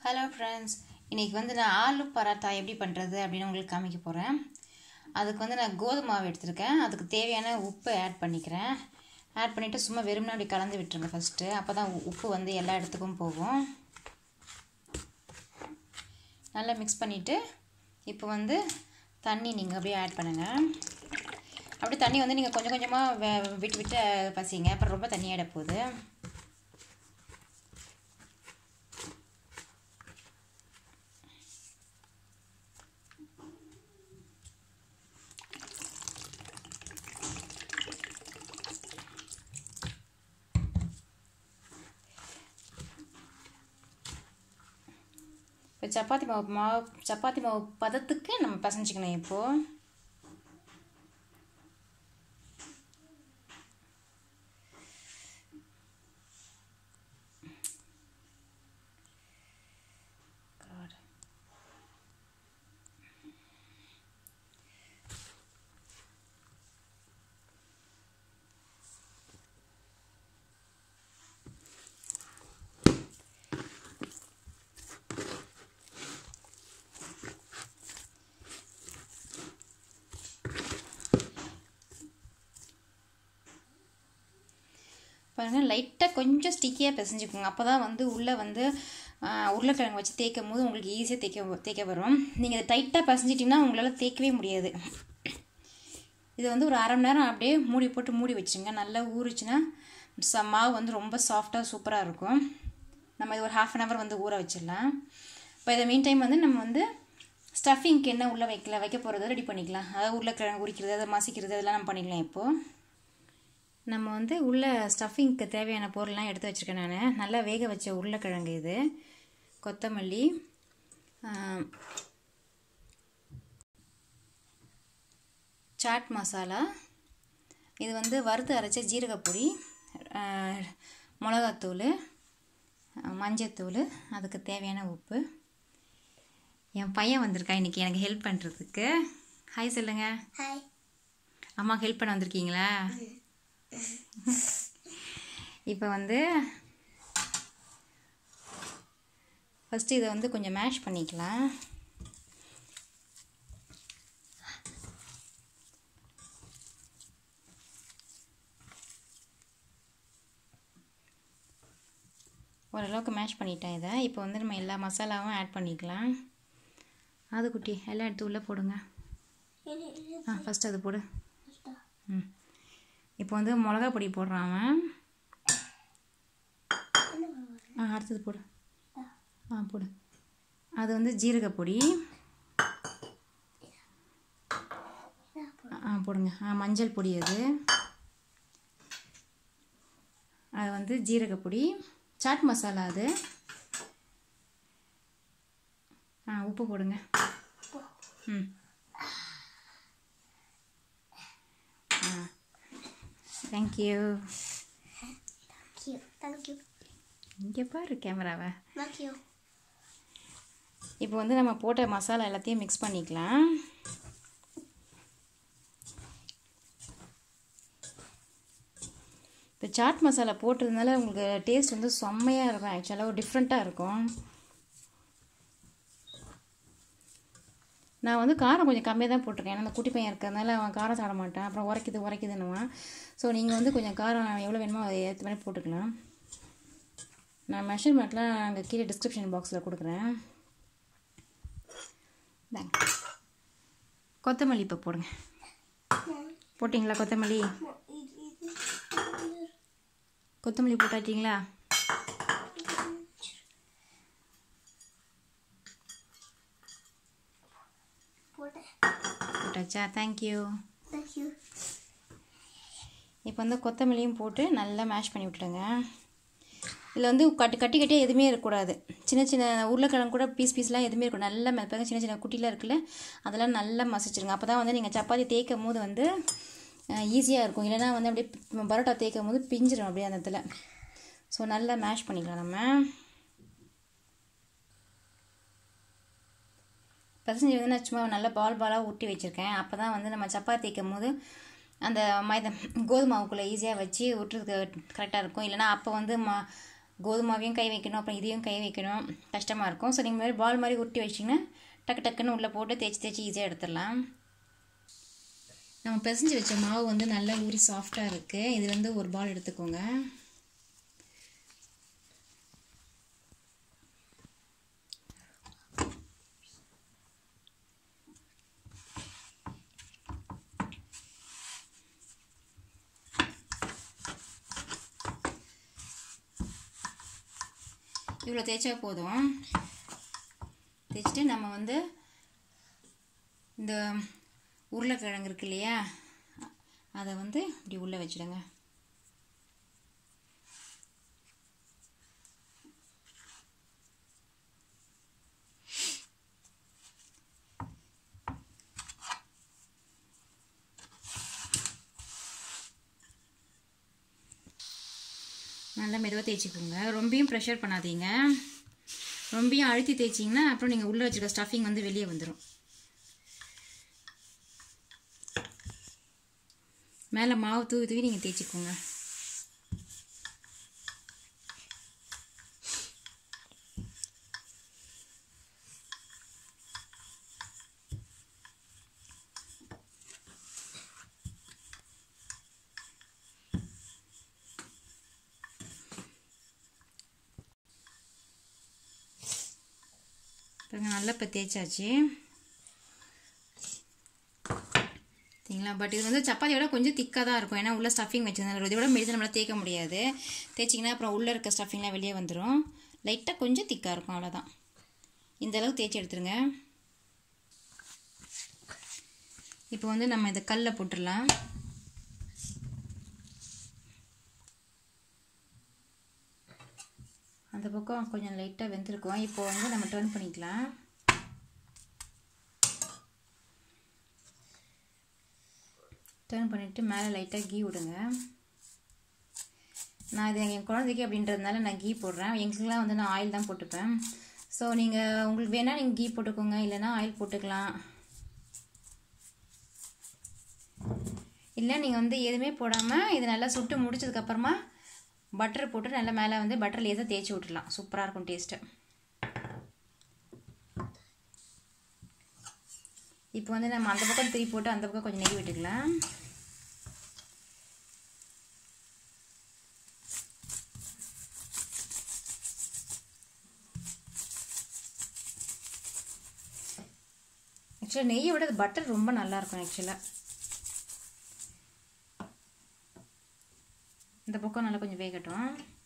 Hello friends இன்றைக்கி வந்து நான் ஆலு பராட்டா எப்படி பண்ணுறது அப்படின்னு உங்களுக்கு காமிக்க போகிறேன் அதுக்கு வந்து நான் கோதுமை மாவு எடுத்திருக்கேன் அதுக்கு தேவையான உப்பை ஆட் பண்ணிக்கிறேன் ஆட் பண்ணிவிட்டு சும்மா வெறும்னா அப்படி கலந்து விட்டுருங்க ஃபஸ்ட்டு அப்போ தான் உப்பு வந்து எல்லா இடத்துக்கும் போகும் நல்லா மிக்ஸ் பண்ணிவிட்டு இப்போ வந்து தண்ணி நீங்கள் அப்படியே ஆட் பண்ணுங்கள் அப்படி தண்ணி வந்து நீங்கள் கொஞ்சம் கொஞ்சமாக விட்டு விட்டு பசிங்க அப்புறம் ரொம்ப தண்ணி ஆகிட போகுது இப்போ சப்பாத்தி மாவு மாவு சப்பாத்தி மாவு பதத்துக்கு நம்ம பசஞ்சிக்கணும் இப்போது பாருங்கள் லைட்டாக கொஞ்சம் ஸ்டிக்கியாக பிசைஞ்சுக்கோங்க அப்போ தான் வந்து உள்ளே வந்து உருளைக்கிழங்கு வச்சு தேய்க்கும் போது உங்களுக்கு ஈஸியாக தேய்க்க தேய்க்க வரும் நீங்கள் இதை டைட்டாக பிசைஞ்சிட்டிங்கன்னா உங்களால் தேய்க்கவே முடியாது இது வந்து ஒரு அரை மணி நேரம் அப்படியே மூடி போட்டு மூடி வச்சுங்க நல்லா ஊறிச்சுன்னா ச மாவு வந்து ரொம்ப சாஃப்டாக சூப்பராக இருக்கும் நம்ம இது ஒரு ஹாஃப் அன் ஹவர் வந்து ஊற வச்சிடலாம் இப்போ இதை மீன் டைம் வந்து நம்ம வந்து ஸ்டஃபிங்க்கு என்ன உள்ளே வைக்கல வைக்க போகிறத ரெடி பண்ணிக்கலாம் அதாவது உருளைக்கிழங்கு உரிக்கிறது அதை மசிக்கிறது அதெல்லாம் நம்ம பண்ணிக்கலாம் இப்போது நம்ம வந்து உள்ள ஸ்டஃபிங்க்கு தேவையான பொருள்லாம் எடுத்து வச்சுருக்கேன் நான் நல்லா வேக வச்ச உருளைக்கிழங்கு இது கொத்தமல்லி சாட் மசாலா இது வந்து வறுத்து அரைச்ச ஜீரகப்பொடி மிளகாத்தூள் மஞ்சத்தூள் அதுக்கு தேவையான உப்பு என் பையன் வந்திருக்கா இன்றைக்கி எனக்கு ஹெல்ப் பண்ணுறதுக்கு ஹாய் சொல்லுங்க ஹாய் அம்மா ஹெல்ப் பண்ண வந்திருக்கீங்களா இப்போ வந்து ஃபஸ்ட்டு இதை வந்து கொஞ்சம் மேஷ் பண்ணிக்கலாம் ஓரளவுக்கு மேஷ் பண்ணிட்டேன் இதை இப்போ வந்து நம்ம எல்லா மசாலாவும் ஆட் பண்ணிக்கலாம் அது குட்டி எல்லாம் எடுத்து உள்ளே போடுங்க ஆ ஃபஸ்ட் அது போடு ம் இப்போ வந்து மிளகா பொடி போடுறான் அவன் ஆ அடுத்தது போடு ஆ போடு அது வந்து ஜீரகப்பொடி ஆ போடுங்க ஆ மஞ்சள் பொடி அது அது வந்து ஜீரகப்பொடி சாட் மசாலா அது ஆ உப்பு போடுங்க ம் ஆ thank you Thank you. Thank you. இங்கே பாரு கேமராவை Thank you. இப்போ வந்து நம்ம போட்ட மசாலா எல்லாத்தையும் மிக்ஸ் பண்ணிக்கலாம் இப்போ சாட் மசாலா போட்டதுனால உங்களுக்கு டேஸ்ட் வந்து செம்மையாக இருக்கும் ஆக்சுவலாக ஒரு டிஃப்ரெண்ட்டாக இருக்கும் நான் வந்து காரம் கொஞ்சம் கம்மியாக தான் போட்டிருக்கேன் ஏன்னா அந்த குட்டி பையன் இருக்கிறதுனால அவன் காரம் சாப்பிட மாட்டான் அப்புறம் உரைக்குது உரைக்குதுன்னுவான் ஸோ நீங்கள் வந்து கொஞ்சம் காரம் எவ்வளோ வேணுமோ அதை ஏற்ற மாதிரி போட்டுக்கலாம் நான் மெஷர்மெண்ட்லாம் அங்கே கீழே டிஸ்கிரிப்ஷன் பாக்ஸில் கொடுக்குறேன் தாங்க கொத்தமல்லி இப்போ போடுங்க போட்டிங்களா கொத்தமல்லி கொத்தமல்லி போட்டாச்சிங்களா போட்டாச்சா தேங்க்யூ Thank you. இப்போ வந்து கொத்தமல்லியும் போட்டு நல்லா மேஷ் பண்ணி விட்டுடுங்க இதில் வந்து கட்டி கட்டி கட்டியாக எதுவுமே இருக்கக்கூடாது சின்ன சின்ன உருளைக்கிழங்கு கூட பீஸ் பீஸ்லாம் எதுவுமே இருக்கும் நல்லா மெப்பாங்க சின்ன சின்ன குட்டிலாம் இருக்குல்ல அதெல்லாம் நல்லா மசிச்சிருங்க அப்போ தான் வந்து நீங்கள் சப்பாத்தி தேய்க்கும் போது வந்து ஈஸியாக இருக்கும் இல்லைனா வந்து அப்படியே பரோட்டா தேய்க்கும் போது பிஞ்சிடும் அப்படியே அந்த இடத்துல ஸோ நல்லா மேஷ் பண்ணிக்கலாம் நம்ம பசஞ்சு வந்து நான் சும்மா நல்லா பால் பாலாக ஊட்டி வச்சுருக்கேன் அப்போ தான் வந்து நம்ம சப்பாத்தி தேய்க்கும் போது அந்த மைதா கோதுமை மாவுக்குள்ளே ஈஸியாக வச்சு விட்டுறதுக்கு கரெக்டாக இருக்கும் இல்லைனா அப்போ வந்து மா கோதுமாவையும் கை வைக்கணும் அப்புறம் இதையும் கை வைக்கணும் கஷ்டமாக இருக்கும் ஸோ நீங்கள் மாதிரி பால் மாதிரி உருட்டி வச்சிங்கன்னா டக்கு டக்குன்னு உள்ளே போட்டு தேய்ச்சி தேய்ச்சி ஈஸியாக எடுத்துடலாம் நம்ம பிசைஞ்சு வச்ச மாவு வந்து நல்லா ஊறி சாஃப்டாக இருக்குது இது வந்து ஒரு பால் எடுத்துக்கோங்க இவ்வளோ தேய்ச்சா போதும் தேய்ச்சிட்டு நம்ம வந்து இந்த உருளைக்கிழங்கு இருக்கு இல்லையா அதை வந்து இப்படி உள்ளே வச்சுடுங்க நல்லா மெதுவாக தேய்ச்சிக்கோங்க ரொம்பியும் ப்ரெஷர் பண்ணாதீங்க ரொம்பியும் அழுத்தி தேய்ச்சிங்கன்னா அப்புறம் நீங்கள் உள்ளே வச்சுருக்க ஸ்டஃபிங் வந்து வெளியே வந்துடும் மேலே மாவு தூவி தூவி நீங்கள் தேய்ச்சிக்கோங்க பாருங்க நல்லா இப்போ தேய்ச்சாச்சு சரிங்களா பட் இது வந்து சப்பாத்தியோட கொஞ்சம் திக்காக தான் இருக்கும் ஏன்னா உள்ள ஸ்டஃபிங் வச்சுருந்தாங்க இதோட மெடிசன் நம்மளால் தேய்க்க முடியாது தேய்ச்சிங்கன்னா அப்புறம் உள்ளே இருக்க ஸ்டஃபிங்லாம் வெளியே வந்துடும் லைட்டாக கொஞ்சம் திக்காக இருக்கும் அவ்வளோதான் இந்த அளவு தேய்ச்சி எடுத்துருங்க இப்போ வந்து நம்ம இதை கல்லில் போட்டுடலாம் அந்த பக்கம் கொஞ்சம் லைட்டாக வெந்திருக்கும் இப்போ வந்து நம்ம டர்ன் பண்ணிக்கலாம் டர்ன் பண்ணிவிட்டு மேலே லைட்டாக கீ விடுங்க நான் இது என் குழந்தைக்கு அப்படின்றதுனால நான் கீ போடுறேன் எங்களுக்குலாம் வந்து நான் ஆயில் தான் போட்டுப்பேன் ஸோ நீங்கள் உங்களுக்கு வேணால் நீங்கள் கீ போட்டுக்கோங்க இல்லைனா ஆயில் போட்டுக்கலாம் இல்லை நீங்கள் வந்து எதுவுமே போடாமல் இது நல்லா சுட்டு முடிச்சதுக்கப்புறமா பட்டர் போட்டு நல்லா மேலே வந்து பட்டர் லேசாக தேய்ச்சி விட்டுடலாம் சூப்பராக இருக்கும் டேஸ்ட்டு இப்போ வந்து நம்ம அந்த பக்கம் திருப்பி போட்டு அந்த பக்கம் கொஞ்சம் நெய் விட்டுக்கலாம் ஆக்சுவலாக நெய்யை விட பட்டர் ரொம்ப நல்லாயிருக்கும் ஆக்சுவலாக இந்த பக்கம் நல்லா கொஞ்சம் வேகட்டும்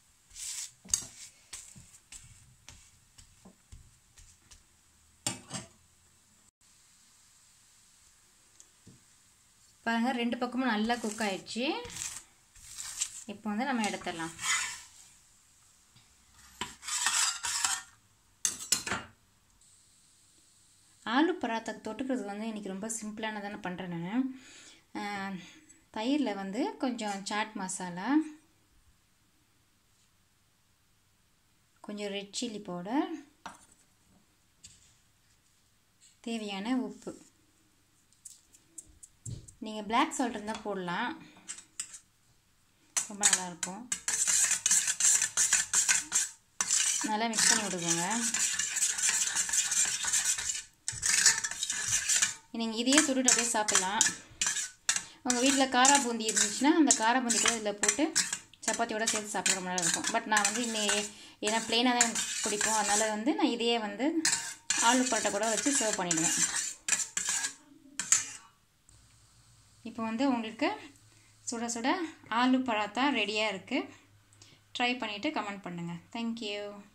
பாருங்கள் ரெண்டு பக்கமும் நல்லா குக் ஆயிடுச்சு இப்போ வந்து நம்ம எடுத்துடலாம் ஆலு பராத்தா தொட்டுக்கிறது வந்து இன்றைக்கி ரொம்ப சிம்பிளானதானே பண்ணுறேன் நான் தயிரில் வந்து கொஞ்சம் சாட் மசாலா கொஞ்சம் ரெட் சில்லி பவுடர் தேவையான உப்பு நீங்கள் பிளாக் சால்ட் இருந்தால் போடலாம் ரொம்ப நல்லாயிருக்கும் நல்லா மிக்ஸ் பண்ணி விடுவோங்க நீங்கள் இதையே துருட்டு அப்படியே சாப்பிட்லாம் உங்கள் வீட்டில் காரா பூந்தி இருந்துச்சுன்னா அந்த காரா பூந்தி கூட இதில் போட்டு சப்பாத்தியோட சேர்த்து சாப்பிட ரொம்ப நல்லா இருக்கும் பட் நான் வந்து இன்னைக்கு ஏன்னா ப்ளெயினாக தான் எனக்கு பிடிக்கும் அதனால் வந்து நான் இதையே வந்து ஆலு பரோட்டா கூட வச்சு சர்வ் பண்ணிவிடுவேன் இப்போ வந்து உங்களுக்கு சுட சுட ஆலு பராத்தா ரெடியாக இருக்குது ட்ரை பண்ணிவிட்டு கமெண்ட் பண்ணுங்கள் தேங்க்யூ